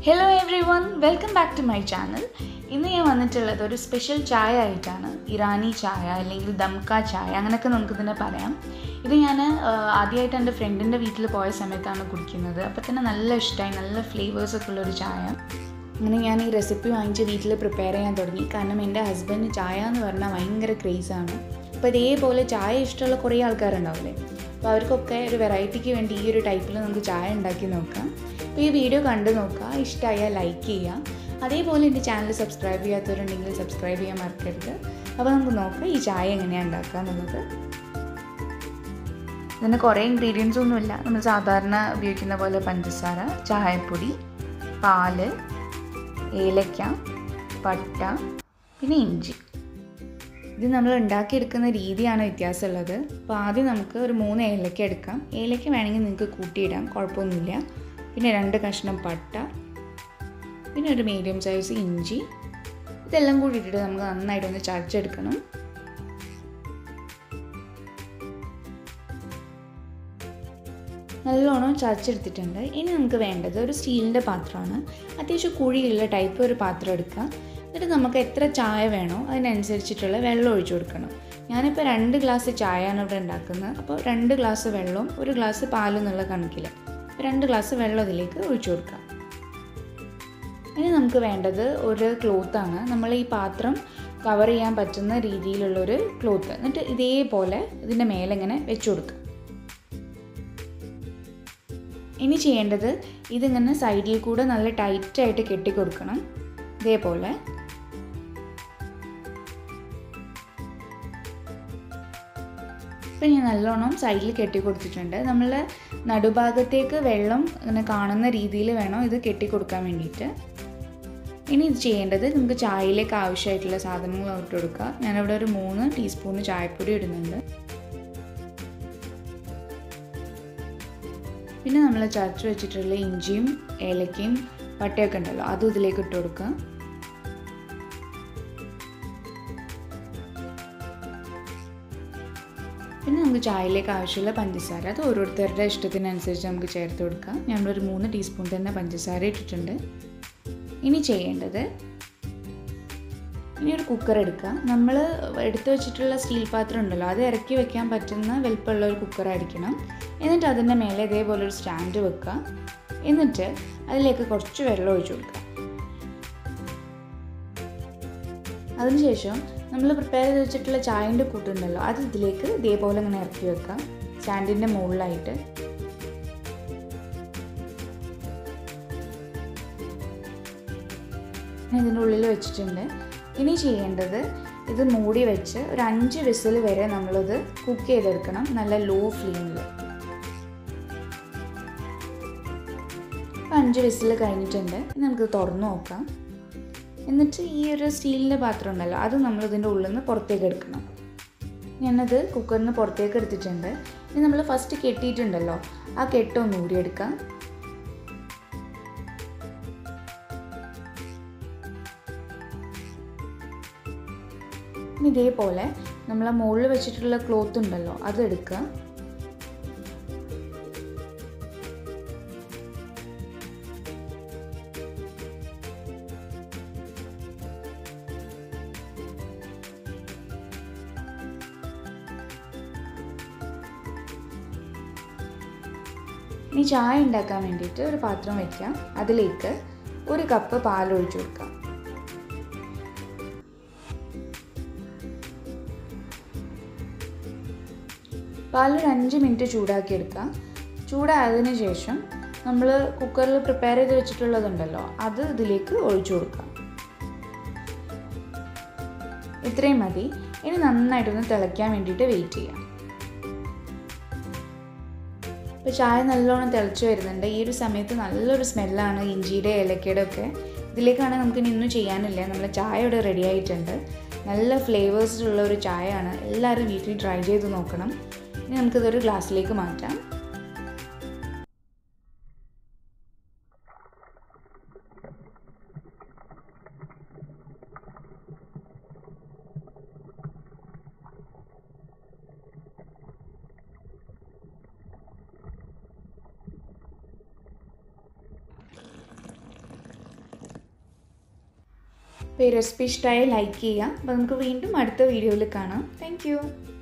hello everyone welcome back to my channel ഇന്ന് ഞാൻ വന്നിട്ടുള്ളത് ഒരു സ്പെഷ്യൽ ചായ ആയിട്ടാണ് ഇറാനി ചായ അല്ലെങ്കിൽ ദംക ചായ അങ്ങനെയൊക്കെ നമുക്ക് ഇതിനെ പറയാം ഇത് ഞാൻ ആദ്യമായിട്ട് എൻ്റെ ഫ്രണ്ടിൻ്റെ വീട്ടിൽ പോയ സമയത്താണ് കുടിക്കുന്നത് അപ്പോൾ തന്നെ നല്ല ഇഷ്ടമായി നല്ല ഫ്ലേവേഴ്സ് ഒക്കെ ഉള്ളൊരു ചായ അങ്ങനെ ഞാൻ ഈ റെസിപ്പി വാങ്ങിച്ച് വീട്ടിൽ പ്രിപ്പയർ ചെയ്യാൻ തുടങ്ങി കാരണം എൻ്റെ ഹസ്ബൻഡ് ചായ എന്ന് പറഞ്ഞാൽ ഭയങ്കര ക്രേസാണ് അപ്പോൾ ഇതേപോലെ ചായ ഇഷ്ടമുള്ള കുറേ ആൾക്കാരുണ്ടാവില്ലേ അപ്പോൾ അവർക്കൊക്കെ ഒരു വെറൈറ്റിക്ക് വേണ്ടി ഈ ഒരു ടൈപ്പിൽ നമുക്ക് ചായ ഉണ്ടാക്കി നോക്കാം അപ്പോൾ ഈ വീഡിയോ കണ്ടു നോക്കുക ഇഷ്ടമായാൽ ലൈക്ക് ചെയ്യുക അതേപോലെ എൻ്റെ ചാനൽ സബ്സ്ക്രൈബ് ചെയ്യാത്തവരുണ്ടെങ്കിൽ സബ്സ്ക്രൈബ് ചെയ്യാൻ മറക്കരുത് അപ്പോൾ നമുക്ക് നോക്കാം ഈ ചായ എങ്ങനെയാണ് ഉണ്ടാക്കുക എന്നുള്ളത് ഇതിന് കുറേ ഇൻഗ്രീഡിയൻസ് ഒന്നുമില്ല നമ്മൾ സാധാരണ ഉപയോഗിക്കുന്ന പോലെ പഞ്ചസാര ചായപ്പൊടി പാല് ഏലക്ക പട്ട പിന്നെ ഇഞ്ചി ഇത് നമ്മൾ ഉണ്ടാക്കിയെടുക്കുന്ന രീതിയാണ് വ്യത്യാസമുള്ളത് അപ്പോൾ ആദ്യം നമുക്ക് ഒരു മൂന്ന് ഏലക്ക എടുക്കാം ഏലക്ക വേണമെങ്കിൽ നിങ്ങൾക്ക് കൂട്ടിയിടാം കുഴപ്പമൊന്നുമില്ല പിന്നെ രണ്ട് കഷ്ണം പട്ട പിന്നെ ഒരു മീഡിയം സൈസ് ഇഞ്ചി ഇതെല്ലാം കൂടി ഇട്ടിട്ട് നമുക്ക് നന്നായിട്ടൊന്ന് ചതച്ചെടുക്കണം നല്ലോണം ചതച്ചെടുത്തിട്ടുണ്ട് ഇനി നമുക്ക് വേണ്ടത് ഒരു സ്റ്റീലിൻ്റെ പാത്രമാണ് അത്യാവശ്യം കുഴിയുള്ള ടൈപ്പ് ഒരു പാത്രം എടുക്കുക എന്നിട്ട് നമുക്ക് എത്ര ചായ വേണോ അതിനനുസരിച്ചിട്ടുള്ള വെള്ളം ഒഴിച്ചു കൊടുക്കണം ഞാനിപ്പോൾ രണ്ട് ഗ്ലാസ് ചായയാണ് ഇവിടെ ഉണ്ടാക്കുന്നത് അപ്പോൾ രണ്ട് ഗ്ലാസ് വെള്ളവും ഒരു ഗ്ലാസ് പാലും എന്നുള്ള കണക്കിൽ രണ്ട് ഗ്ലാസ് വെള്ളം ഇതിലേക്ക് ഒഴിച്ചു കൊടുക്കാം ഇനി നമുക്ക് വേണ്ടത് ഒരു ക്ലോത്താണ് നമ്മൾ ഈ പാത്രം കവർ ചെയ്യാൻ പറ്റുന്ന രീതിയിലുള്ളൊരു ക്ലോത്ത് എന്നിട്ട് ഇതേപോലെ ഇതിൻ്റെ മേലെ ഇങ്ങനെ വെച്ചു കൊടുക്കുക ഇനി ചെയ്യേണ്ടത് ഇതിങ്ങനെ സൈഡിൽ കൂടെ നല്ല ടൈറ്റായിട്ട് കെട്ടിക്കൊടുക്കണം ഇതേപോലെ ഇപ്പം ഞാൻ നല്ലോണം സൈഡിൽ കെട്ടി കൊടുത്തിട്ടുണ്ട് നമ്മൾ നടുഭാഗത്തേക്ക് വെള്ളം ഇങ്ങനെ കാണുന്ന രീതിയിൽ വേണം ഇത് കെട്ടിക്കൊടുക്കാൻ വേണ്ടിയിട്ട് ഇനി ഇത് ചെയ്യേണ്ടത് നമുക്ക് ചായയിലേക്ക് ആവശ്യമായിട്ടുള്ള സാധനങ്ങൾ ഇട്ട് കൊടുക്കുക ഞാനിവിടെ ഒരു മൂന്ന് ടീസ്പൂണ് ചായപ്പൊടി ഇടുന്നുണ്ട് പിന്നെ നമ്മൾ ചതച്ച് വെച്ചിട്ടുള്ള ഇഞ്ചിയും ഏലക്കയും പട്ടയൊക്കെ ഉണ്ടല്ലോ അതും ഇതിലേക്ക് ഇട്ട് കൊടുക്കുക പിന്നെ നമുക്ക് ചായയിലേക്ക് ആവശ്യമുള്ള പഞ്ചസാര അത് ഓരോരുത്തരുടെ ഇഷ്ടത്തിനനുസരിച്ച് നമുക്ക് ചേർത്ത് കൊടുക്കാം ഞങ്ങളൊരു മൂന്ന് ടീസ്പൂൺ തന്നെ പഞ്ചസാര ഇട്ടിട്ടുണ്ട് ഇനി ചെയ്യേണ്ടത് ഇനി ഒരു കുക്കർ എടുക്കുക നമ്മൾ എടുത്തു വെച്ചിട്ടുള്ള സ്റ്റീൽ പാത്രം ഉണ്ടല്ലോ അത് ഇറക്കി വെക്കാൻ പറ്റുന്ന വലുപ്പമുള്ള ഒരു കുക്കറായിരിക്കണം എന്നിട്ട് അതിൻ്റെ മേലെ ഇതേപോലെ ഒരു സ്റ്റാൻഡ് വെക്കുക എന്നിട്ട് അതിലേക്ക് കുറച്ച് വെള്ളം ഒഴിച്ചു കൊടുക്കുക അതിനുശേഷം നമ്മൾ പ്രിപ്പയർ ചെയ്ത് വെച്ചിട്ടുള്ള ചായൻ്റെ കൂട്ടുണ്ടല്ലോ അത് ഇതിലേക്ക് ഇതേപോലെ ഇങ്ങനെ ഇറക്കി വെക്കുക സ്റ്റാൻഡിൻ്റെ മുകളിലായിട്ട് ഇതിൻ്റെ ഉള്ളിൽ വെച്ചിട്ടുണ്ട് ഇനി ചെയ്യേണ്ടത് ഇത് മൂടി വെച്ച് ഒരു അഞ്ച് വിസിൽ വരെ നമ്മളിത് കുക്ക് ചെയ്തെടുക്കണം നല്ല ലോ ഫ്ലെയിമിൽ അഞ്ച് വിസിൽ കഴിഞ്ഞിട്ടുണ്ട് ഇനി നമുക്ക് തുറന്നു നോക്കാം എന്നിട്ട് ഈ ഒരു സ്റ്റീലിൻ്റെ പാത്രം ഉണ്ടല്ലോ അത് നമ്മൾ ഇതിൻ്റെ ഉള്ളിൽ നിന്ന് പുറത്തേക്ക് എടുക്കണം ഞാനത് കുക്കറിൽ നിന്ന് പുറത്തേക്ക് എടുത്തിട്ടുണ്ട് ഇനി നമ്മൾ ഫസ്റ്റ് കെട്ടിയിട്ടുണ്ടല്ലോ ആ കെട്ടൊന്ന് ഊരിയെടുക്കാം ഇനി ഇതേപോലെ നമ്മൾ മുകളിൽ വെച്ചിട്ടുള്ള ക്ലോത്ത് ഉണ്ടല്ലോ അത് എടുക്കുക ഇനി ചായ ഉണ്ടാക്കാൻ വേണ്ടിയിട്ട് ഒരു പാത്രം വയ്ക്കാം അതിലേക്ക് ഒരു കപ്പ് പാൽ ഒഴിച്ചു കൊടുക്കാം പാൽ ഒരു അഞ്ച് മിനിറ്റ് ചൂടാക്കി എടുക്കാം ചൂടായതിന് ശേഷം നമ്മൾ കുക്കറിൽ പ്രിപ്പയർ ചെയ്ത് വെച്ചിട്ടുള്ളതുണ്ടല്ലോ അത് ഇതിലേക്ക് ഒഴിച്ചു കൊടുക്കാം ഇത്രയും മതി ഇനി നന്നായിട്ടൊന്ന് തിളയ്ക്കാൻ വേണ്ടിയിട്ട് വെയിറ്റ് ചെയ്യാം ഇപ്പോൾ ചായ നല്ലോണം തിളച്ച് വരുന്നുണ്ട് ഈ ഒരു സമയത്ത് നല്ലൊരു സ്മെല്ലാണ് ഇഞ്ചിയുടെ ഏലക്കയുടെ ഒക്കെ ഇതിലേക്കാണെങ്കിൽ നമുക്ക് ഇനി ഒന്നും ചെയ്യാനില്ല നമ്മൾ ചായ ഇവിടെ റെഡി ആയിട്ടുണ്ട് നല്ല ഫ്ലേവേഴ്സിലുള്ള ഒരു ചായയാണ് എല്ലാവരും വീട്ടിൽ ട്രൈ ചെയ്ത് നോക്കണം ഇനി നമുക്കിതൊരു ഗ്ലാസ്സിലേക്ക് മാറ്റാം അപ്പോൾ ഈ റെസിപ്പി ഇഷ്ടമായ ലൈക്ക് ചെയ്യുക അപ്പോൾ നമുക്ക് വീണ്ടും അടുത്ത വീഡിയോയിൽ കാണാം താങ്ക്